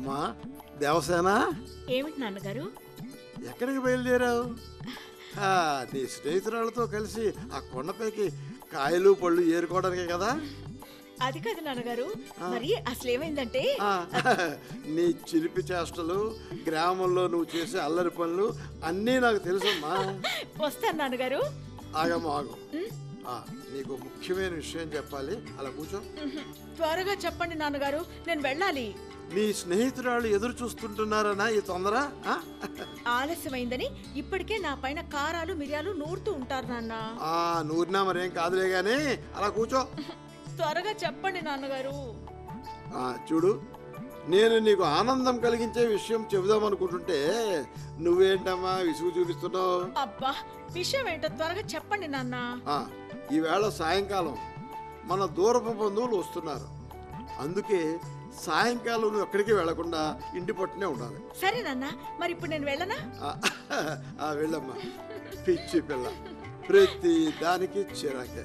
అమ్మా దేవసేన ఏమిటి నాన్నగారు ఎక్కడికి బయలుదేరావు ఆ, నీ స్నేహితురాలతో కలిసి ఆ కొండపైకి కాయలు పళ్ళు ఏరుకోవడానికే కదా అది కాదు నాన్నగారు మరి అసలు ఏమైందంటే ఆ, నీ చిలిపి చేష్టలు గ్రామంలో నువ్వు చేసే అల్లరి పనులు అన్నీ నాకు తెలుసమ్మా వస్తాను నాన్నగారు ఆగమ్మ ఆగు ఆ, నీకు ముఖ్యమైన విషయం చెప్పాలి అలా కూర్చో ఉహు. త్వరగా చెప్పండి నాన్నగారు నేను వెళ్ళాలి నీ స్నేహితురాలు ఎదురు చూస్తుంటున్నారనా ఈ తొందర ఆ? ఆలస్యమైందని ఇప్పటికే నా పైన కారాలు మిరియాలు నూరుతూ ఉంటారు నాన్న ఆ నూరినా మరేం కాదులే గానీ అలా కూర్చో త్వరగా చెప్పండి నాన్నగారు ఆ, చూడు నేను నీకు ఆనందం కలిగించే విషయం చెబుదాం అనుకుంటుంటే నువ్వేంటమ్మా విసుగు చూపిస్తున్నావు అబ్బా విషయం ఏంటో త్వరగా చెప్పండి నాన్న ఆ, ఈవేళ సాయంకాలం మన దూరపు బంధువులు వస్తున్నారు అందుకే సాయంకాలం నువ్వు ఎక్కడికి వెళ్లకుండా ఇంటి పట్టునే ఉండాలి సరే నాన్న మరి ఇప్పుడు నేను వెళ్ళనా ఆ, ఆ, వెళ్ళమ్మా పిచ్చి పిల్ల ప్రతి దానికి చిరాకే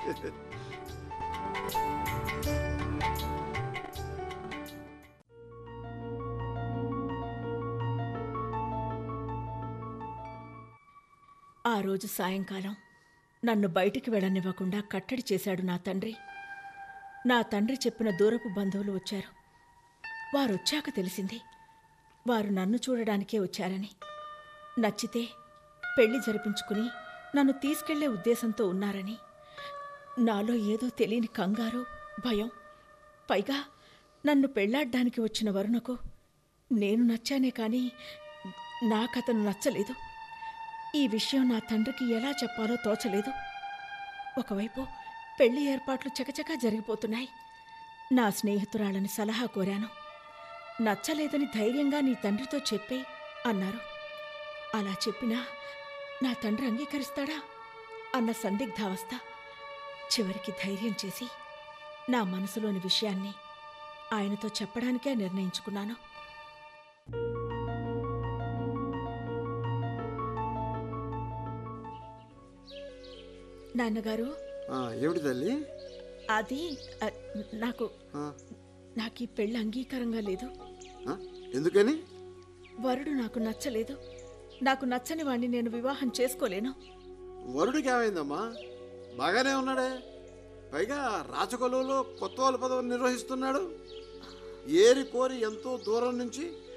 ఆ రోజు సాయంకాలం నన్ను బయటికి వెళ్ళనివ్వకుండా కట్టడి చేశాడు నా తండ్రి నా తండ్రి చెప్పిన దూరపు బంధువులు వచ్చారు వారు వచ్చాక తెలిసింది వారు నన్ను చూడడానికే వచ్చారని నచ్చితే పెళ్లి జరిపించుకుని నన్ను తీసుకెళ్లే ఉద్దేశంతో ఉన్నారని నాలో ఏదో తెలియని కంగారు భయం పైగా నన్ను పెళ్లాడ్డానికి వచ్చిన వరుణకు నేను నచ్చానే కానీ నాకతను నచ్చలేదు ఈ విషయం నా తండ్రికి ఎలా చెప్పాలో తోచలేదు ఒకవైపు పెళ్లి ఏర్పాట్లు చకచకా జరిగిపోతున్నాయి నా స్నేహితురాలని సలహా కోరాను నచ్చలేదని ధైర్యంగా నీ తండ్రితో చెప్పే అన్నారు అలా చెప్పినా నా తండ్రి అంగీకరిస్తాడా అన్న సందిగ్ధావస్థ చివరికి ధైర్యం చేసి నా మనసులోని విషయాన్ని ఆయనతో చెప్పడానికే నిర్ణయించుకున్నాను నాన్నగారు ఆ, ఏమిటి తల్లి అది అ, నాకు ఆ, నాకు ఈ పెళ్ళి అంగీకారంగా లేదు ఆ, ఎందుకని వరుడు నాకు నచ్చలేదు నాకు నచ్చని వాణ్ణి నేను వివాహం చేసుకోలేను వరుడికి ఏమైందమ్మా బాగానే ఉన్నాడే పైగా రాచకొలువులో కొత్త వాళ్ళ పదవిని నిర్వహిస్తున్నాడు ఏరి కోరి ఎంతో దూరం నుంచి